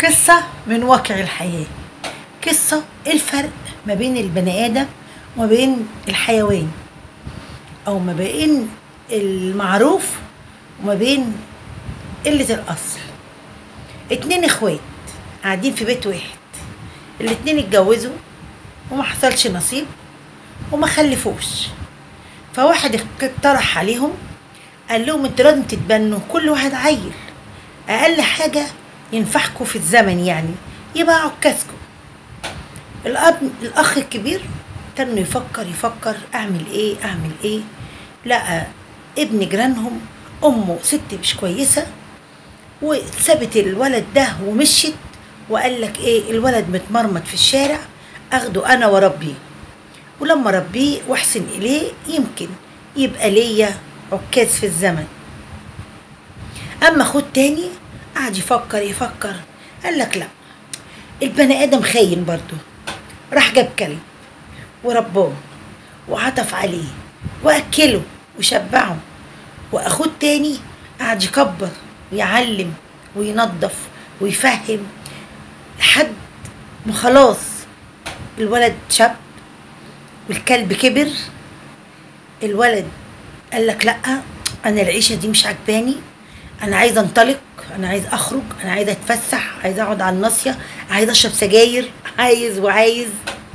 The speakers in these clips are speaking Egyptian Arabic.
قصة من واقع الحياة قصة إيه الفرق ما بين البني آدم وما بين الحيوان أو ما بين المعروف وما بين قلة الأصل اتنين اخوات قاعدين في بيت واحد الاتنين اتجوزوا وما حصلش نصيب وما خلفوش فواحد اقترح عليهم قال لهم انتوا لازم تتبنوا كل واحد عيل اقل حاجه ينفعكم في الزمن يعني يبقى عكازكم الاب الاخ الكبير تنه يفكر يفكر اعمل ايه اعمل ايه لقى ابن جيرانهم امه ست مش كويسه وسابت الولد ده ومشيت وقال لك ايه الولد متمرمط في الشارع اخده انا واربيه ولما ربيه واحسن اليه يمكن يبقى ليا عكاز في الزمن اما خد تاني قعد يفكر يفكر قال لك لا البني ادم خاين برضه راح جاب كلب ورباه وعطف عليه واكله وشبعه واخوه التاني قعد يكبر ويعلم وينظف ويفهم لحد ما خلاص الولد شاب والكلب كبر الولد قال لك لا انا العيشه دي مش عجباني انا عايزه انطلق انا عايز اخرج انا عايزه اتفسح عايز اقعد على الناصيه عايز اشرب سجاير عايز وعايز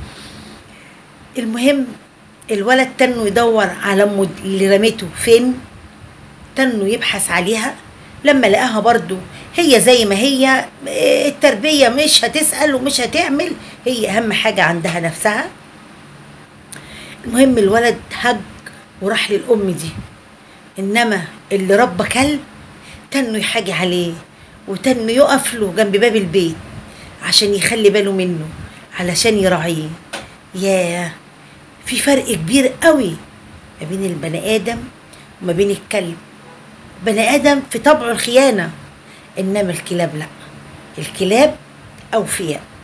المهم الولد تنه يدور على امه اللي رميته فين تنه يبحث عليها لما لقاها برضو هي زي ما هي التربية مش هتسأل ومش هتعمل هي أهم حاجة عندها نفسها المهم الولد هج وراح للأم دي إنما اللي ربى كلب تنه يحاجي عليه وتنه يقف له جنب باب البيت عشان يخلي باله منه علشان يراعيه ياه في فرق كبير قوي ما بين البني آدم وما بين الكلب بني آدم في طبعه الخيانة إنما الكلاب لأ الكلاب أوفياء